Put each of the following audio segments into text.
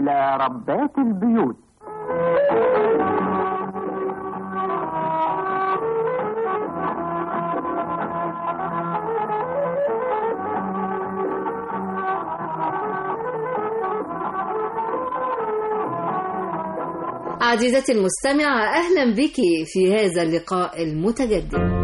إلى ربات البيوت عزيزتي المستمعة أهلا بك في هذا اللقاء المتجدد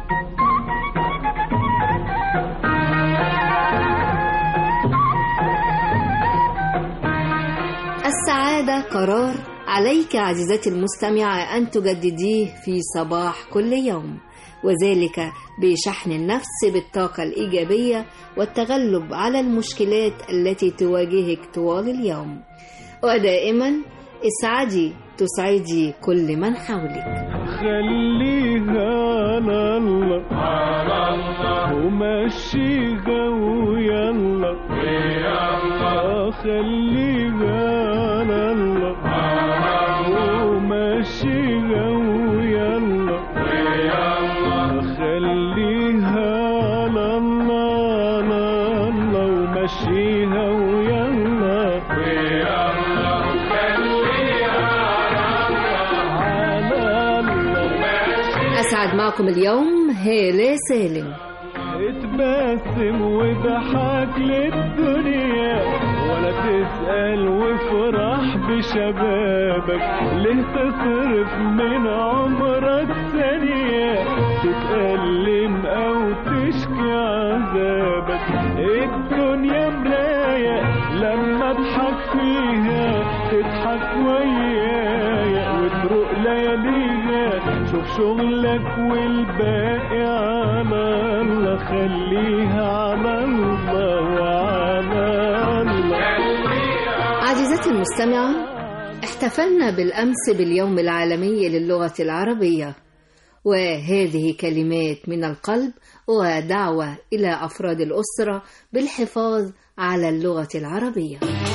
السعادة قرار عليك عزيزتي المستمعة أن تجدديه في صباح كل يوم وذلك بشحن النفس بالطاقة الإيجابية والتغلب على المشكلات التي تواجهك طوال اليوم ودائما اسعدي تسعدي كل من حولك خليها على الله على الله ومشيها ويلا ويلا خليها على الله على الله ومشيها ويلا ويلا خليها على الله على الله ومشيها ويلا ويلا أسعد معكم اليوم هالة سالم اتبسم وضحك للدنيا ولا تسأل وافرح بشبابك ليه تصرف من عمرك ثانية تتألم أو تشكي عذابك الدنيا مراية لما اضحك فيها تضحك ويايا وتروق لياليها شوف شغلك والباقي على الله خليها على الله وعلى الله عزيزتي المستمعة احتفلنا بالأمس باليوم العالمي للغة العربية وهذه كلمات من القلب ودعوة إلى أفراد الأسرة بالحفاظ على اللغة العربية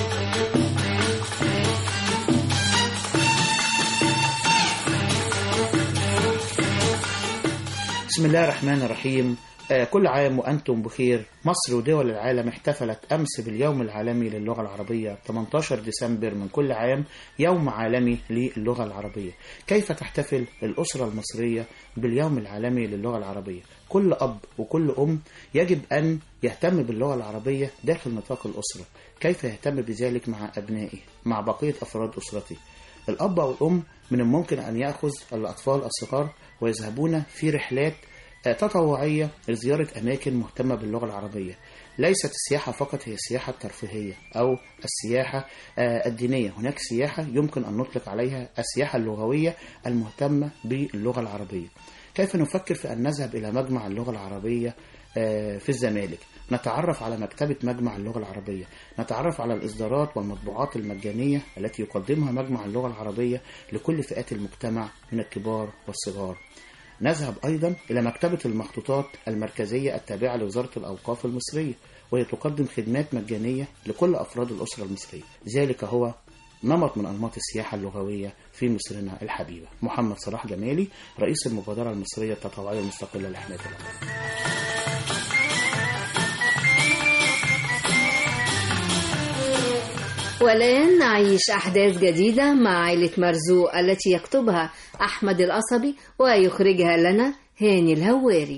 بسم الله الرحمن الرحيم آه، كل عام وأنتم بخير مصر ودول العالم احتفلت أمس باليوم العالمي للغة العربية 18 ديسمبر من كل عام يوم عالمي للغة العربية كيف تحتفل الأسرة المصرية باليوم العالمي للغة العربية كل أب وكل أم يجب أن يهتم باللغة العربية داخل نطاق الأسرة كيف يهتم بذلك مع أبنائه مع بقية أفراد أسرته الأب أو الأم من الممكن أن يأخذ الأطفال الصغار ويذهبون في رحلات تطوعية لزيارة أماكن مهتمة باللغة العربية ليست السياحة فقط هي السياحة الترفيهية أو السياحة آه، الدينية هناك سياحة يمكن أن نطلق عليها السياحة اللغوية المهتمة باللغة العربية كيف نفكر في أن نذهب إلى مجمع اللغة العربية آه، في الزمالك نتعرف على مكتبة مجمع اللغة العربية نتعرف على الإصدارات والمطبوعات المجانية التي يقدمها مجمع اللغة العربية لكل فئات المجتمع من الكبار والصغار نذهب أيضا إلى مكتبة المخطوطات المركزية التابعة لوزارة الأوقاف المصرية وهي تقدم خدمات مجانية لكل أفراد الأسرة المصرية ذلك هو نمط من أنماط السياحة اللغوية في مصرنا الحبيبة محمد صلاح جمالي رئيس المبادرة المصرية التطوعية المستقلة لحماية الأطفال والآن نعيش أحداث جديدة مع عائلة مرزوق التي يكتبها أحمد القصبي ويخرجها لنا هاني الهواري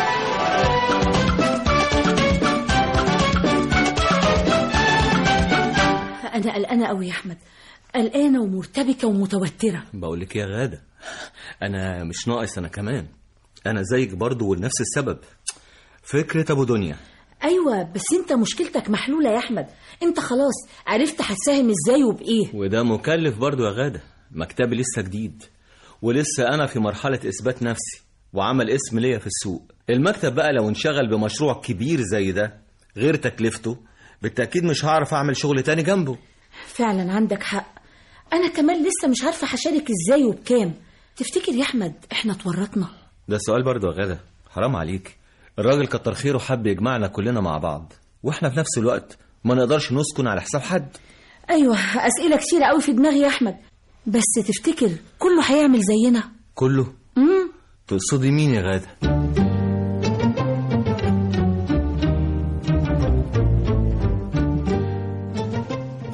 أنا قلقانة أوي يا أحمد قلقانة ومرتبكة ومتوترة بقول لك يا غادة أنا مش ناقص أنا كمان أنا زيك برضو ولنفس السبب فكرة أبو دنيا أيوة بس أنت مشكلتك محلولة يا أحمد أنت خلاص عرفت هتساهم إزاي وبإيه وده مكلف برضو يا غادة مكتبي لسه جديد ولسه أنا في مرحلة إثبات نفسي وعمل اسم ليا في السوق المكتب بقى لو انشغل بمشروع كبير زي ده غير تكلفته بالتأكيد مش هعرف أعمل شغل تاني جنبه فعلا عندك حق أنا كمان لسه مش عارفة هشارك إزاي وبكام تفتكر يا أحمد إحنا اتورطنا ده السؤال برضو يا غادة حرام عليك الراجل كتر خيره حب يجمعنا كلنا مع بعض واحنا في نفس الوقت ما نقدرش نسكن على حساب حد أيوة أسئلة كتيرة أوي في دماغي يا أحمد بس تفتكر كله هيعمل زينا كله امم تقصدي مين يا غادة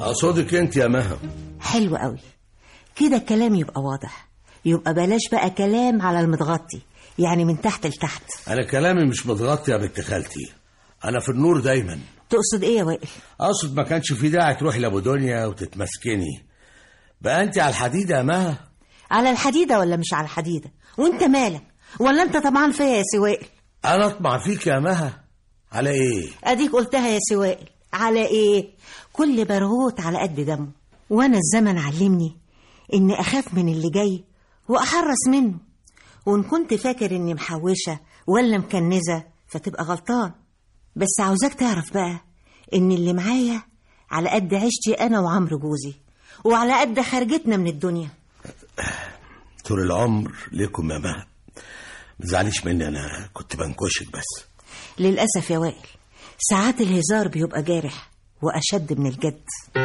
اقصدك انت يا مها حلو قوي كده الكلام يبقى واضح يبقى بلاش بقى كلام على المتغطي يعني من تحت لتحت انا كلامي مش متغطي يا بنت خالتي انا في النور دايما تقصد ايه يا وائل اقصد ما كانش في داعي تروحي لابو دنيا وتتمسكني بقى انت على الحديده يا مها على الحديدة ولا مش على الحديدة وانت مالك ولا انت طبعا فيا يا سوائل انا اطمع فيك يا مها على ايه اديك قلتها يا سوائل على ايه كل برغوت على قد دمه وانا الزمن علمني اني اخاف من اللي جاي واحرص منه وان كنت فاكر اني محوشة ولا مكنزة فتبقى غلطان بس عاوزاك تعرف بقى ان اللي معايا على قد عيشتي انا وعمرو جوزي وعلى قد خرجتنا من الدنيا طول العمر ليكم يا مها ما تزعليش مني انا كنت بنكشك بس للأسف يا وائل ساعات الهزار بيبقى جارح وأشد من الجد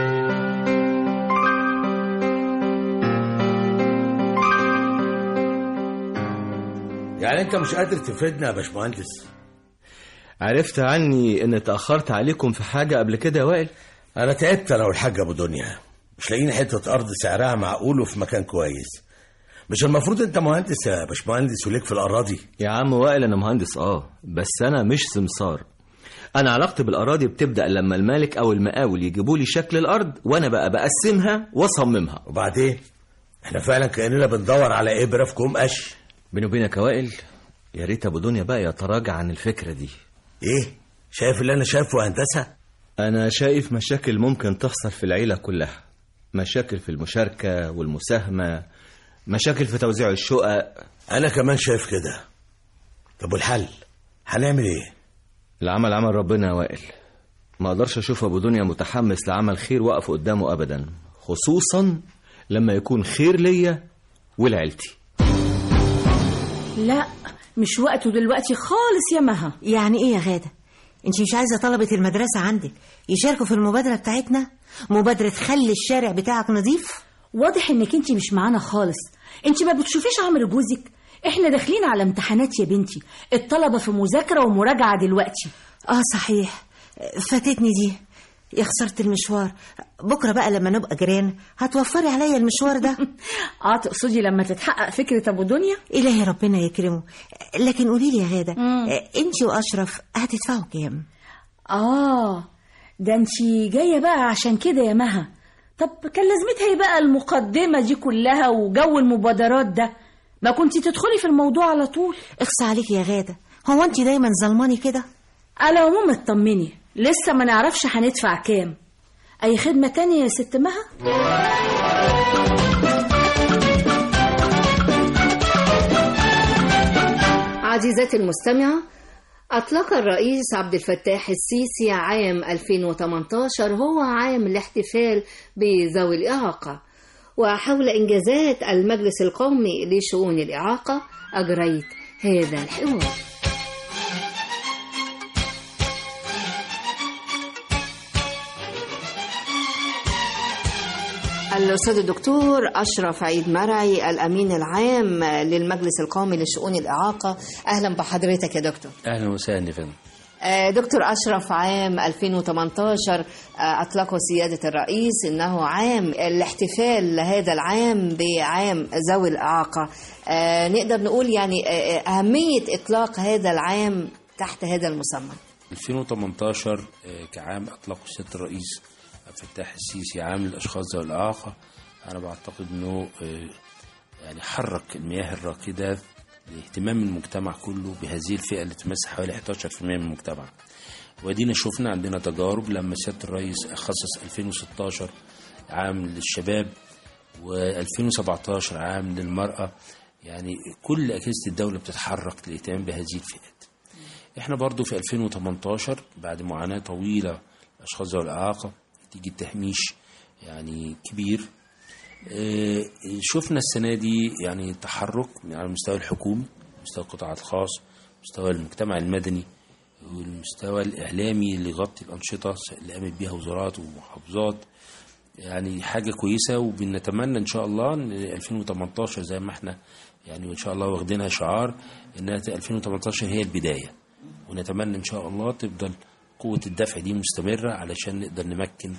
يعني انت مش قادر تفيدنا يا باشمهندس عرفت عني ان اتاخرت عليكم في حاجه قبل كده يا وائل انا تعبت انا والحاج ابو دنيا مش لاقيين حته ارض سعرها معقول وفي مكان كويس مش المفروض انت مهندس يا باشمهندس وليك في الاراضي يا عم وائل انا مهندس اه بس انا مش سمسار انا علاقتي بالاراضي بتبدا لما المالك او المقاول يجيبوا لي شكل الارض وانا بقى بقسمها واصممها وبعدين احنا فعلا كاننا بندور على ابره في كوم قش بيني وبينك يا وائل يا ريت ابو دنيا بقى يتراجع عن الفكره دي ايه شايف اللي انا شايفه هندسه انا شايف مشاكل ممكن تحصل في العيله كلها مشاكل في المشاركه والمساهمه مشاكل في توزيع الشقق انا كمان شايف كده طب والحل هنعمل ايه العمل عمل ربنا يا وائل ما اقدرش اشوف ابو دنيا متحمس لعمل خير واقف قدامه ابدا خصوصا لما يكون خير ليا ولعيلتي لا مش وقته دلوقتي خالص يا مها يعني إيه يا غادة انت مش عايزة طلبة المدرسة عندك يشاركوا في المبادرة بتاعتنا مبادرة خلي الشارع بتاعك نظيف واضح انك انت مش معانا خالص انت ما بتشوفيش عمرو جوزك احنا داخلين على امتحانات يا بنتي الطلبة في مذاكرة ومراجعة دلوقتي اه صحيح فاتتني دي يا خسرت المشوار بكرة بقى لما نبقى جيران هتوفري عليا المشوار ده اه تقصدي لما تتحقق فكرة ابو دنيا إلهي ربنا يكرمه لكن قولي لي يا غادة انت وأشرف هتدفعوا كام اه ده انت جاية بقى عشان كده يا مها طب كان لازمتها ايه بقى المقدمة دي كلها وجو المبادرات ده ما كنتي تدخلي في الموضوع على طول اخصى عليك يا غادة هو انت دايما ظلماني كده على العموم اطمني لسه ما نعرفش هندفع كام اي خدمة تانية يا ست مها عزيزتي المستمعة أطلق الرئيس عبد الفتاح السيسي عام 2018 هو عام الاحتفال بذوي الإعاقة وحول إنجازات المجلس القومي لشؤون الإعاقة أجريت هذا الحوار الأستاذ الدكتور أشرف عيد مرعي الأمين العام للمجلس القومي لشؤون الإعاقة أهلا بحضرتك يا دكتور اهلا وسهلا يا فندم آه، دكتور أشرف عام 2018 آه، أطلقه سيادة الرئيس إنه عام الاحتفال هذا العام بعام ذوي الإعاقة آه، نقدر نقول يعني آه، أهمية إطلاق هذا العام تحت هذا المسمى 2018 آه، كعام اطلقه سياده الرئيس عبد الفتاح السيسي عام للاشخاص ذوي الاعاقه انا بعتقد انه آه، يعني حرك المياه الراكده لاهتمام المجتمع كله بهذه الفئه اللي تمثل حوالي 11% من المجتمع ودينا شفنا عندنا تجارب لما سياده الرئيس خصص 2016 عام للشباب و2017 عام للمراه يعني كل اجهزه الدوله بتتحرك للاهتمام بهذه الفئات احنا برضو في 2018 بعد معاناة طويلة أشخاص ذوي الإعاقة نتيجة تهميش يعني كبير آه، شفنا السنة دي يعني تحرك على المستوى الحكومي مستوى القطاع الخاص مستوى المجتمع المدني والمستوى الإعلامي اللي يغطي الأنشطة اللي قامت بها وزارات ومحافظات يعني حاجة كويسة وبنتمنى إن شاء الله إن 2018 زي ما احنا يعني وإن شاء الله واخدينها شعار إنها 2018 هي البداية ونتمنى إن شاء الله تفضل قوة الدفع دي مستمرة علشان نقدر نمكن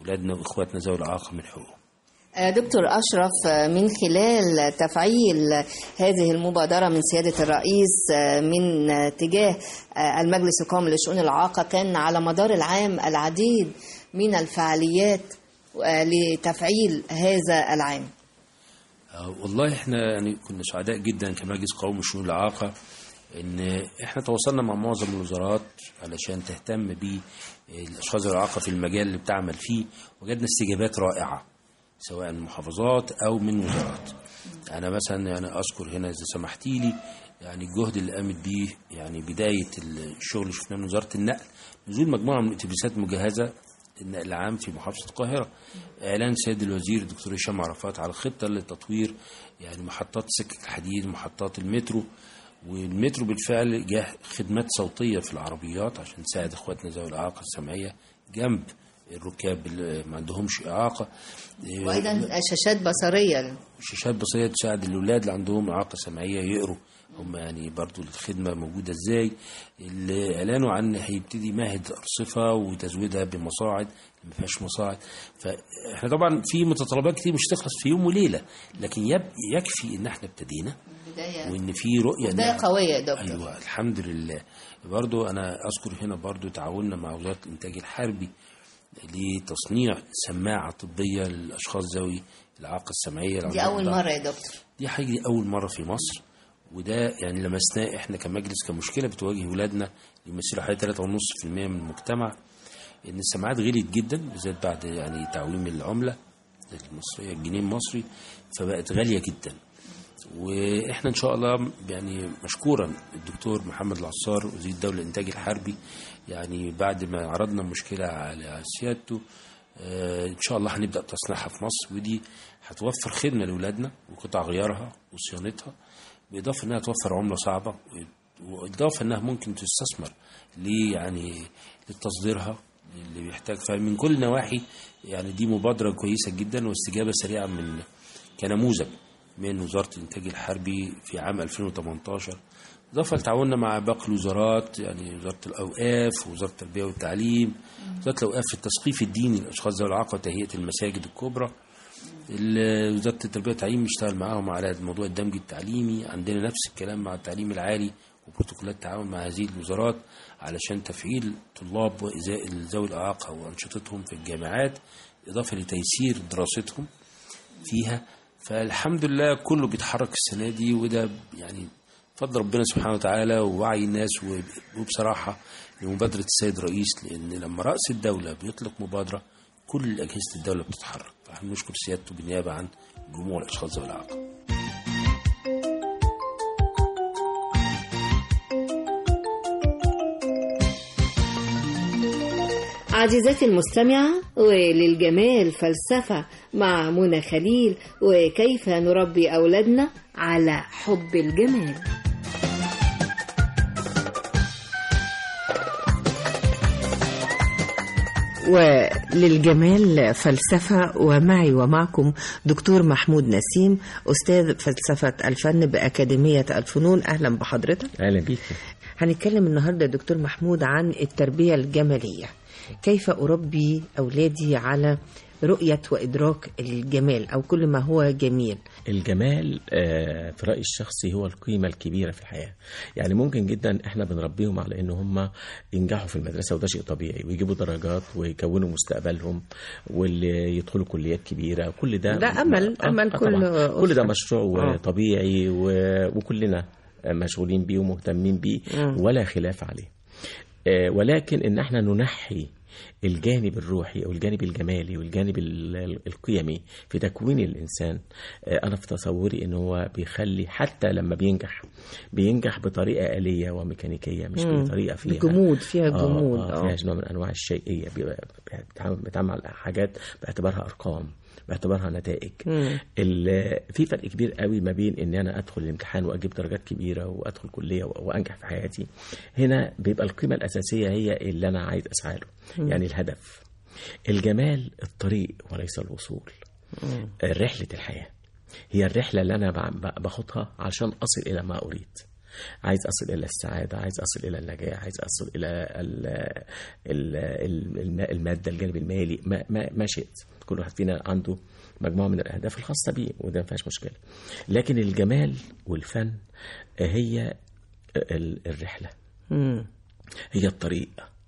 ولادنا واخواتنا ذوي الاعاقه من حقوقهم آه، دكتور أشرف آه، من خلال تفعيل هذه المبادرة من سيادة الرئيس آه، من آه، تجاه آه، المجلس القومي لشؤون الإعاقة كان على مدار العام العديد من الفعاليات آه، لتفعيل هذا العام آه، والله احنا يعني كنا سعداء جدا كمجلس قومي لشؤون الاعاقه ان احنا تواصلنا مع معظم الوزارات علشان تهتم بالاشخاص ذوي الاعاقه في المجال اللي بتعمل فيه وجدنا استجابات رائعه سواء من محافظات او من وزارات انا مثلا يعني اذكر هنا اذا سمحتي لي يعني الجهد اللي قامت بيه يعني بدايه الشغل اللي شفناه من وزاره النقل نزول مجموعه من الاتوبيسات مجهزه النقل العام في محافظه القاهره اعلان سيد الوزير الدكتور هشام عرفات على خطه لتطوير يعني محطات سكك الحديد محطات المترو والمترو بالفعل جه خدمات صوتيه في العربيات عشان تساعد اخواتنا ذوي الاعاقه السمعيه جنب الركاب اللي ما عندهمش اعاقه وأيضا شاشات بصرية شاشات بصريه تساعد الاولاد اللي عندهم اعاقه سمعيه يقروا هم يعني برضو الخدمه موجوده ازاي اللي اعلانوا عن هيبتدي مهد ارصفه وتزويدها بمصاعد ما فيهاش مصاعد فاحنا طبعا في متطلبات كتير مش تخلص في يوم وليله لكن يب يكفي ان احنا ابتدينا بداية وان في رؤيه بداية إنها- قوية يا دكتور ايوه الحمد لله برضو انا اذكر هنا برضو تعاوننا مع وزاره الانتاج الحربي لتصنيع سماعه طبيه للاشخاص ذوي الاعاقه السمعيه اللي دي عندهم أول ضعف. مرة يا دكتور دي حاجه دي اول مره في مصر وده يعني لمسناه احنا كمجلس كمشكله بتواجه ولادنا اللي يمثلوا حوالي 3.5% من المجتمع ان السماعات غليت جدا بالذات بعد يعني تعويم العمله المصريه الجنيه المصري فبقت غاليه جدا واحنا ان شاء الله يعني مشكورا الدكتور محمد العصار وزير الدوله للانتاج الحربي يعني بعد ما عرضنا المشكله على سيادته آه، ان شاء الله هنبدا تصنيعها في مصر ودي هتوفر خدمه لاولادنا وقطع غيارها وصيانتها بالاضافه انها توفر عمله صعبه واضافه انها ممكن تستثمر ليه يعني لتصديرها اللي بيحتاج فمن كل نواحي يعني دي مبادره كويسه جدا واستجابه سريعه من كنموذج من وزاره الانتاج الحربي في عام 2018 إضافة لتعاوننا مع باقي الوزارات يعني وزارة الأوقاف ووزارة التربية والتعليم وزارة الأوقاف في التثقيف الديني للأشخاص ذوي الإعاقة وتهيئة المساجد الكبرى ال- وزارة التربية والتعليم بيشتغل معاهم على موضوع الدمج التعليمي عندنا نفس الكلام مع التعليم العالي وبروتوكولات تعاون مع هذه الوزارات علشان تفعيل طلاب وإزاء ذوي الإعاقة وأنشطتهم في الجامعات إضافة لتيسير دراستهم فيها فالحمد لله كله بيتحرك السنة دي وده يعني فضل ربنا سبحانه وتعالى ووعي الناس وب- وبصراحة لمبادرة السيد الرئيس لأن لما رأس الدولة بيطلق مبادرة كل أجهزة الدولة بتتحرك فاحنا نشكر سيادته بالنيابة عن جموع الأشخاص ذوي الإعاقة عزيزتي المستمعة وللجمال فلسفة مع منى خليل وكيف نربي أولادنا على حب الجمال وللجمال فلسفة ومعي ومعكم دكتور محمود نسيم أستاذ فلسفة الفن بأكاديمية الفنون أهلا بحضرتك اهلا بيك هنتكلم النهاردة دكتور محمود عن التربية الجمالية كيف أربي أولادي على رؤية وإدراك الجمال أو كل ما هو جميل الجمال آه، في رأيي الشخصي هو القيمة الكبيرة في الحياة يعني ممكن جدا احنا بنربيهم على ان هم ينجحوا في المدرسة وده شيء طبيعي ويجيبوا درجات ويكونوا مستقبلهم واللي يدخلوا كليات كبيرة كل ده ده أمل أمل كل طبعاً. كل ده أسرة. مشروع آه. طبيعي و- وكلنا مشغولين بيه ومهتمين بيه مم. ولا خلاف عليه آه، ولكن ان احنا ننحي الجانب الروحي او الجانب الجمالي والجانب ال- ال- القيمي في تكوين الانسان آه، انا في تصوري ان هو بيخلي حتى لما بينجح بينجح بطريقه آلية وميكانيكيه مش مم. بطريقه فيها بجمود، فيها آه، جمود، آه آه. فيها نوع من انواع الشيئيه بيبقى بيتعامل بيتعامل على حاجات باعتبارها ارقام باعتبارها نتائج مم. ال- في فرق كبير قوي ما بين ان انا ادخل الامتحان واجيب درجات كبيره وادخل كليه و- وانجح في حياتي هنا بيبقى القيمه الاساسيه هي اللي انا عايز اسعى له مم. يعني الهدف الجمال الطريق وليس الوصول رحله الحياه هي الرحله اللي انا ب- ب- باخدها عشان اصل الى ما اريد عايز اصل الى السعاده عايز اصل الى النجاح عايز اصل الى ال ال ال الماده الجانب المالي ما, ما, ما شئت كل واحد فينا عنده مجموعه من الاهداف الخاصه بيه وده ما فيهاش مشكله لكن الجمال والفن هي ال- الرحله مم. هي الطريق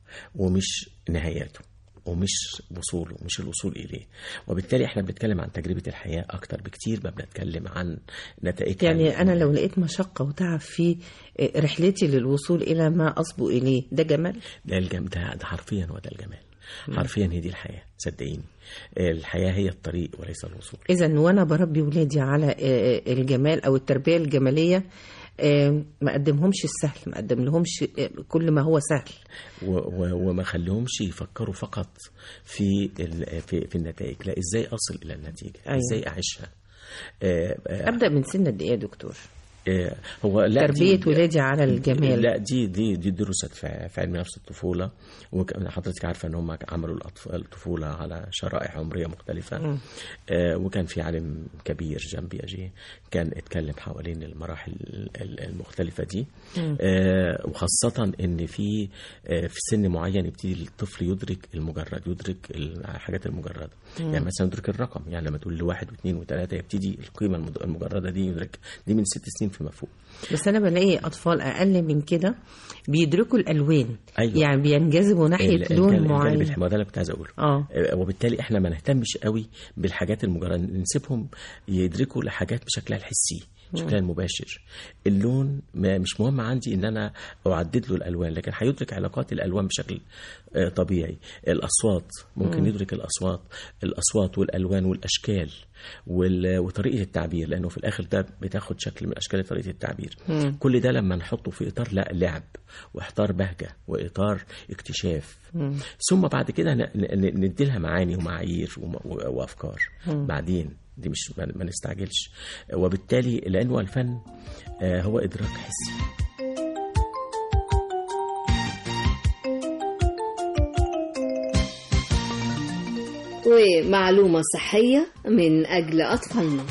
ومش نهايته ومش وصوله مش الوصول إليه وبالتالي احنا بنتكلم عن تجربة الحياة أكتر بكتير ما بنتكلم عن نتائجها يعني أنا لو لقيت مشقة وتعب في رحلتي للوصول إلى ما أصبو إليه ده جمال ده الجم ده, ده حرفيا هو ده الجمال حرفيا هي دي الحياة صدقيني الحياة هي الطريق وليس الوصول إذا وأنا بربي ولادي على آه، الجمال أو التربية الجمالية آه، ما أقدمهمش السهل ما أقدم لهمش آه، كل ما هو سهل و و وما خليهمش يفكروا فقط في ال- في, في النتائج لا ازاي اصل الى النتيجه أيوة. ازاي اعيشها آه، آه، أبدأ من سن قد إيه يا دكتور؟ آه، هو لا تربية دي- ولادي على الجمال. لا دي دي دي درست في, في علم نفس الطفوله وحضرتك عارفه ان هم عملوا الأطفال الطفوله على شرائح عمريه مختلفه مم. آه، وكان في عالم كبير جان بياجي كان اتكلم حوالين المراحل ال- المختلفه دي مم. آه، وخاصه ان في آه، في سن معين يبتدي الطفل يدرك المجرد يدرك الحاجات المجرده مم. يعني مثلا يدرك الرقم يعني لما تقول لواحد واثنين وثلاثه يبتدي القيمه المد- المجرده دي يدرك دي من ست سنين فيما فوق بس أنا بلاقي أطفال أقل من كده بيدركوا الألوان أيوة. يعني بينجذبوا ناحية ال- لون الجانب- معين الجانب الحماده اللي كنت عايز اقوله اه آه، وبالتالي احنا ما نهتمش قوي بالحاجات المجرده نسيبهم يدركوا الحاجات بشكلها الحسي بشكلها المباشر اللون ما مش مهم عندي ان انا اعدد له الالوان لكن هيدرك علاقات الالوان بشكل آه، طبيعي الاصوات ممكن مم. يدرك الاصوات الاصوات والالوان والاشكال وال- وطريقه التعبير لانه في الاخر ده بتاخد شكل من اشكال طريقه التعبير مم. كل ده لما نحطه في اطار لا لعب واطار بهجه واطار اكتشاف مم. ثم بعد كده ن- ن- نديلها معاني ومعايير وم- و- وافكار مم. بعدين دي مش ما ما نستعجلش وبالتالي لانه الفن آه، هو ادراك حسي ومعلومة صحية من أجل أطفالنا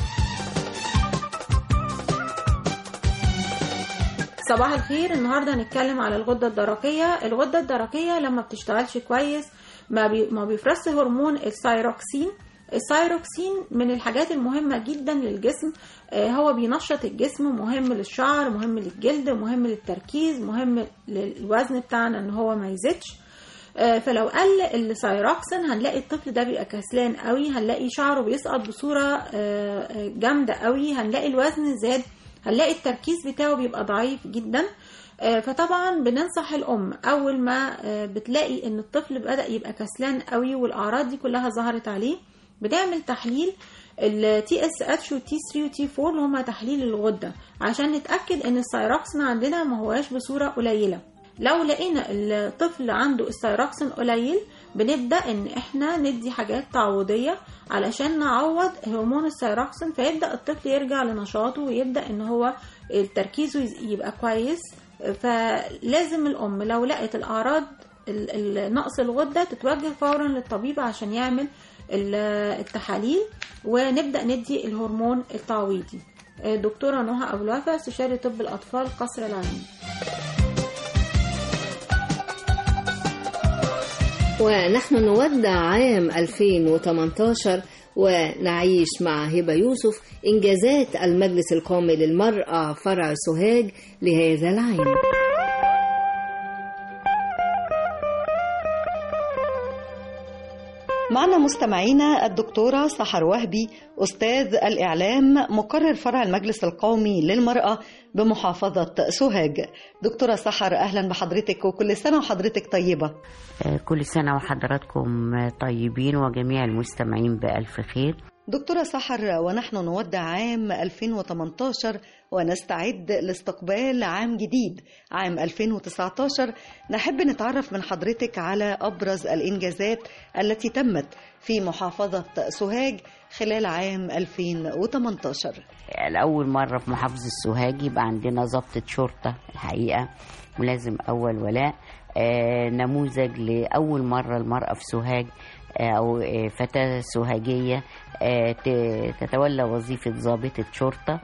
صباح الخير النهارده هنتكلم على الغده الدرقيه الغده الدرقيه لما بتشتغلش كويس ما بي ما بيفرزش هرمون الثايروكسين الثايروكسين من الحاجات المهمة جدا للجسم آه، هو بينشط الجسم مهم للشعر مهم للجلد مهم للتركيز مهم للوزن بتاعنا ان هو ما يزيدش آه، فلو قل الثايروكسين هنلاقي الطفل ده بيبقى كسلان قوي هنلاقي شعره بيسقط بصورة آه، آه، جامدة قوي هنلاقي الوزن زاد هنلاقي التركيز بتاعه بيبقى ضعيف جدا آه، فطبعا بننصح الام اول ما آه، بتلاقي ان الطفل بدا يبقى كسلان قوي والاعراض دي كلها ظهرت عليه بنعمل تحليل التي اس اتش وتي 3 وتي 4 اللي هما تحليل الغده عشان نتاكد ان الثايروكسين عندنا ما هواش بصوره قليله لو لقينا الطفل عنده الثايروكسين قليل بنبدا ان احنا ندي حاجات تعويضيه علشان نعوض هرمون الثايروكسين فيبدا الطفل يرجع لنشاطه ويبدا ان هو تركيزه يبقى كويس فلازم الام لو لقت الاعراض ال- ال- نقص الغده تتوجه فورا للطبيب عشان يعمل ال- التحاليل ونبدا ندي الهرمون التعويضي دكتوره نهى ابو الوفا استشاري طب الاطفال قصر العيني ونحن نودع عام 2018 ونعيش مع هبة يوسف إنجازات المجلس القومي للمرأة فرع سوهاج لهذا العام معنا مستمعينا الدكتورة سحر وهبي أستاذ الإعلام مقرر فرع المجلس القومي للمرأة بمحافظة سوهاج دكتورة سحر أهلا بحضرتك وكل سنة وحضرتك طيبة آه، كل سنة وحضراتكم طيبين وجميع المستمعين بألف خير دكتورة سحر ونحن نودع عام 2018 ونستعد لاستقبال عام جديد عام 2019 نحب نتعرف من حضرتك على أبرز الإنجازات التي تمت في محافظة سوهاج خلال عام 2018 لأول مرة في محافظة السوهاج يبقى عندنا ضبطة شرطة الحقيقة ملازم أول ولاء آه، نموذج لأول مرة المرأة في سوهاج آه، أو آه، فتاة سوهاجية آه، ت- تتولى وظيفة ضابطة شرطة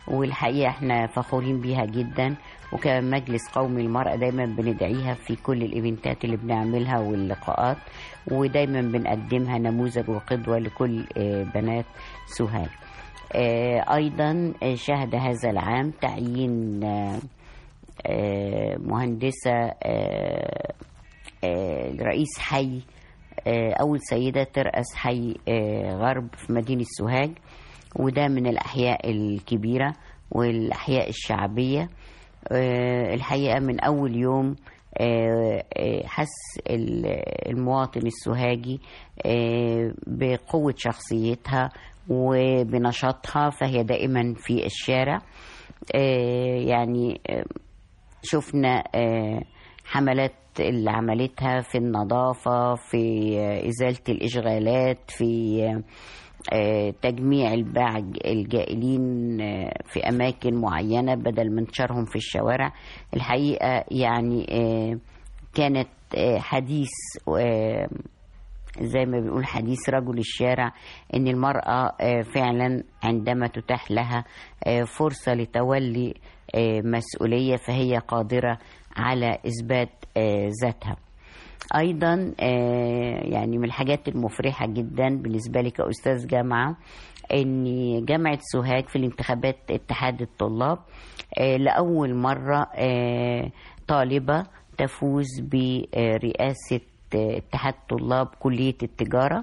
والحقيقة احنا فخورين بيها جدا وكمجلس قومي للمرأة دايما بندعيها في كل الإيفنتات اللي بنعملها واللقاءات ودايما بنقدمها نموذج وقدوة لكل آه، بنات سوهاج آه، أيضا آه، شهد هذا العام تعيين آه، آه، مهندسة آه، آه، رئيس حي آه، أول سيدة ترأس حي آه، غرب في مدينة سوهاج وده من الأحياء الكبيرة والأحياء الشعبية آه، الحقيقة من أول يوم آه، آه، حس ال- المواطن السوهاجي آه، بقوة شخصيتها وبنشاطها فهي دائما في الشارع آه، يعني آه، شفنا آه، حملات اللي عملتها في النظافة في آه، إزالة الإشغالات في آه، آه، تجميع الباع الجائلين آه، في أماكن معينة بدل من انتشارهم في الشوارع الحقيقة يعني آه، كانت آه، حديث آه، زي ما بنقول حديث رجل الشارع ان المرأة آه، فعلا عندما تتاح لها آه، فرصة لتولي آه، مسؤولية فهي قادرة على إثبات آه، ذاتها ايضا آه، يعني من الحاجات المفرحه جدا بالنسبه لي كاستاذ جامعه ان جامعه سوهاج في الانتخابات اتحاد الطلاب آه، لاول مره آه، طالبه تفوز برئاسه آه، اتحاد طلاب كليه التجاره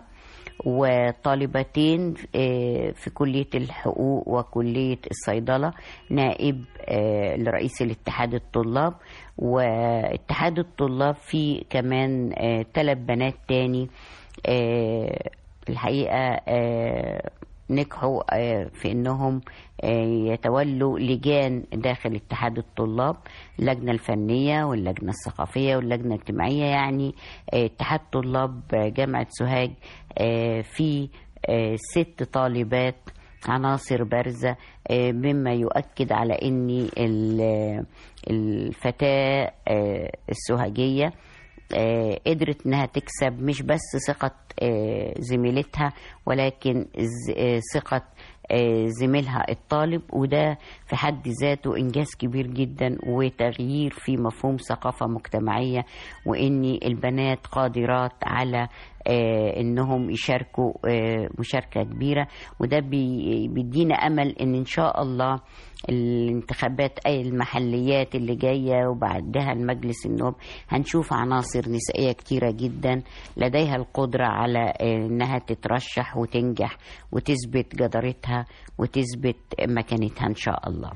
وطالبتين آه، في كلية الحقوق وكلية الصيدلة نائب آه، لرئيس الاتحاد الطلاب واتحاد الطلاب فيه كمان ثلاث بنات تاني آه، الحقيقة آه، نجحوا آه، في انهم آه، يتولوا لجان داخل اتحاد الطلاب اللجنه الفنيه واللجنه الثقافيه واللجنه الاجتماعيه يعني آه، اتحاد طلاب جامعه سوهاج آه، في آه، ست طالبات عناصر بارزة آه، مما يؤكد على أن ال- الفتاة آه، السوهاجية آه، قدرت انها تكسب مش بس ثقة آه، زميلتها ولكن ز- آه، ثقة آه، زميلها الطالب وده في حد ذاته انجاز كبير جدا وتغيير في مفهوم ثقافة مجتمعية وان البنات قادرات على آه، انهم يشاركوا آه، مشاركة كبيرة وده بي- بيدينا امل ان ان شاء الله الانتخابات اي المحليات اللي جايه وبعدها المجلس النواب هنشوف عناصر نسائيه كتيره جدا لديها القدره على آه، انها تترشح وتنجح وتثبت جدارتها وتثبت مكانتها ان شاء الله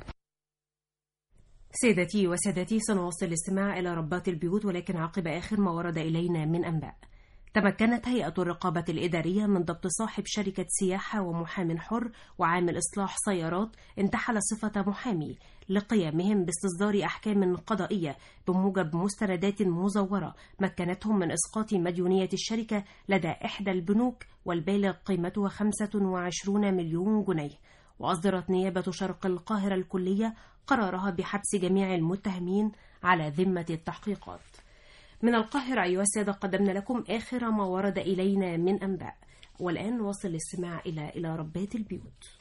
سيدتي وسادتي سنواصل الاستماع إلى ربات البيوت ولكن عقب آخر ما ورد إلينا من أنباء تمكنت هيئة الرقابة الإدارية من ضبط صاحب شركة سياحة ومحام حر وعامل إصلاح سيارات انتحل صفة محامي لقيامهم باستصدار أحكام قضائية بموجب مستندات مزورة مكنتهم من إسقاط مديونية الشركة لدى إحدى البنوك والبالغ قيمتها 25 مليون جنيه وأصدرت نيابة شرق القاهرة الكلية قرارها بحبس جميع المتهمين على ذمة التحقيقات من القاهرة أيها السادة قدمنا لكم آخر ما ورد إلينا من أنباء والآن نواصل الاستماع إلى إلى ربات البيوت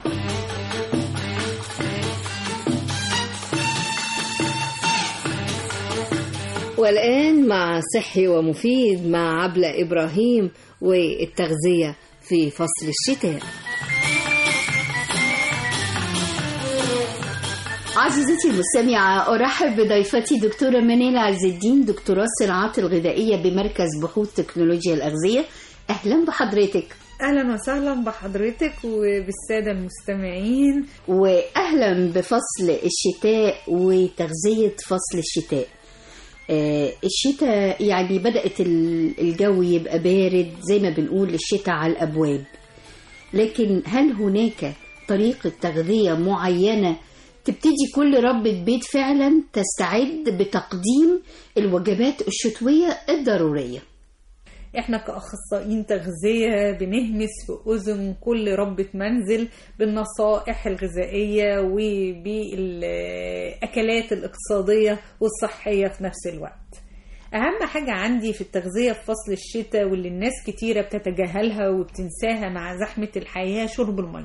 والآن مع صحي ومفيد مع عبلة إبراهيم والتغذية في فصل الشتاء عزيزتي المستمعة أرحب بضيفتي دكتورة منال عز الدين دكتوراه الصناعات الغذائية بمركز بحوث تكنولوجيا الأغذية أهلا بحضرتك اهلا وسهلا بحضرتك وبالساده المستمعين وأهلا بفصل الشتاء وتغذية فصل الشتاء آه، الشتاء يعني بدأت ال- الجو يبقى بارد زي ما بنقول الشتاء على الأبواب لكن هل هناك طريقة تغذية معينة تبتدي كل ربة بيت فعلا تستعد بتقديم الوجبات الشتوية الضرورية احنا كاخصائيين تغذيه بنهمس في اذن كل ربة منزل بالنصائح الغذائيه وبالاكلات الاقتصاديه والصحيه في نفس الوقت اهم حاجه عندي في التغذيه في فصل الشتاء واللي الناس كتيره بتتجاهلها وبتنساها مع زحمه الحياه شرب الميه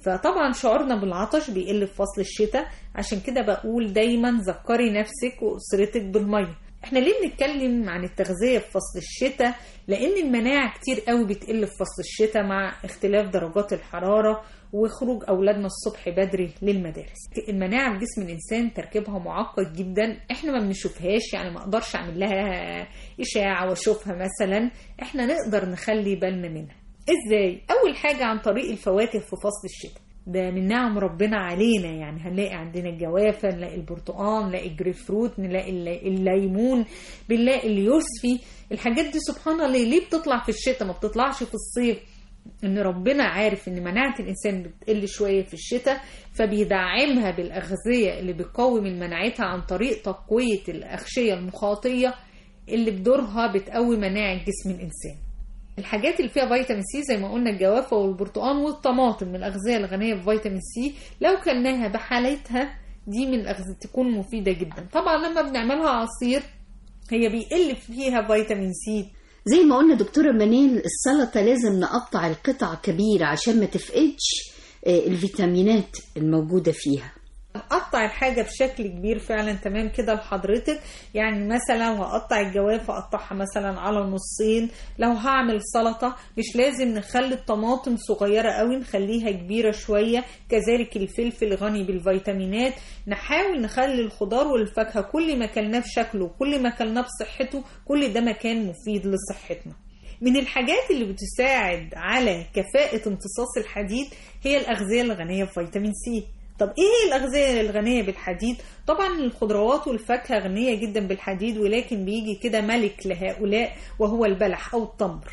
فطبعا شعورنا بالعطش بيقل في فصل الشتاء عشان كده بقول دايما ذكري نفسك وأسرتك بالمية احنا ليه بنتكلم عن التغذية في فصل الشتاء لأن المناعة كتير قوي بتقل في فصل الشتاء مع اختلاف درجات الحرارة وخروج أولادنا الصبح بدري للمدارس المناعة في جسم الإنسان تركيبها معقد جدا احنا ما بنشوفهاش يعني ما أقدرش أعمل لها إشاعة وأشوفها مثلا احنا نقدر نخلي بالنا منها ازاي اول حاجه عن طريق الفواكه في فصل الشتاء ده من نعم ربنا علينا يعني هنلاقي عندنا الجوافه نلاقي البرتقال نلاقي الجريب فروت نلاقي الل- الليمون بنلاقي اليوسفي الحاجات دي سبحان الله ليه بتطلع في الشتاء ما بتطلعش في الصيف ان ربنا عارف ان مناعه الانسان بتقل شويه في الشتاء فبيدعمها بالاغذيه اللي بتقوي من مناعتها عن طريق تقويه الاغشيه المخاطيه اللي بدورها بتقوي مناعه جسم الانسان الحاجات اللي فيها فيتامين سي زي ما قلنا الجوافة والبرتقال والطماطم من الأغذية الغنية بفيتامين سي لو كلناها بحالتها دي من الأغذية تكون مفيدة جدا طبعا لما بنعملها عصير هي بيقل فيها فيتامين سي زي ما قلنا دكتورة منال السلطة لازم نقطع القطع كبيرة عشان ما تفقدش آه، الفيتامينات الموجودة فيها اقطع الحاجه بشكل كبير فعلا تمام كده لحضرتك يعني مثلا لو هقطع الجوافه اقطعها مثلا على نصين لو هعمل سلطه مش لازم نخلي الطماطم صغيره قوي نخليها كبيره شويه كذلك الفلفل غني بالفيتامينات نحاول نخلي الخضار والفاكهه كل ما كلناه بشكله كل ما كلناه بصحته كل ده مكان مفيد لصحتنا من الحاجات اللي بتساعد على كفاءة امتصاص الحديد هي الأغذية الغنية بفيتامين سي طب ايه هي الأغذية الغنية بالحديد؟ طبعا الخضروات والفاكهة غنية جدا بالحديد ولكن بيجي كده ملك لهؤلاء وهو البلح أو التمر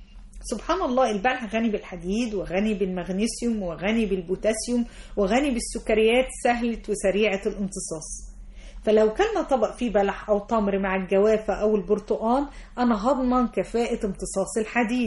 سبحان الله البلح غني بالحديد وغني بالمغنيسيوم وغني بالبوتاسيوم وغني بالسكريات سهلة وسريعة الامتصاص فلو كلنا طبق فيه بلح أو تمر مع الجوافة أو البرتقال أنا هضمن كفاءة امتصاص الحديد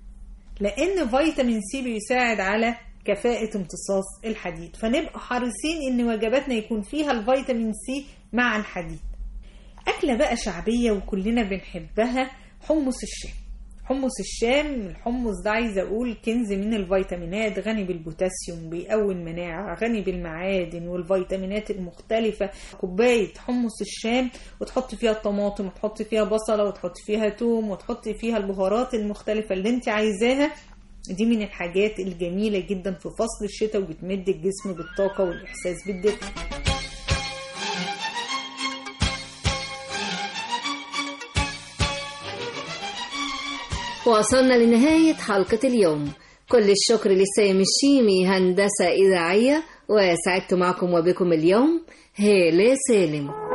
لأن فيتامين سي بيساعد على كفاءة امتصاص الحديد فنبقى حريصين إن وجباتنا يكون فيها الفيتامين سي مع الحديد أكلة بقى شعبية وكلنا بنحبها حمص الشام حمص الشام الحمص ده عايزه اقول كنز من الفيتامينات غني بالبوتاسيوم بيقوي المناعه غني بالمعادن والفيتامينات المختلفه كوبايه حمص الشام وتحط فيها الطماطم وتحط فيها بصله وتحط فيها توم وتحط فيها البهارات المختلفه اللي انت عايزاها دي من الحاجات الجميله جدا في فصل الشتاء وبتمد الجسم بالطاقه والاحساس بالدفء وصلنا لنهاية حلقة اليوم كل الشكر لسامي الشيمي هندسة إذاعية وسعدت معكم وبكم اليوم هالة سالم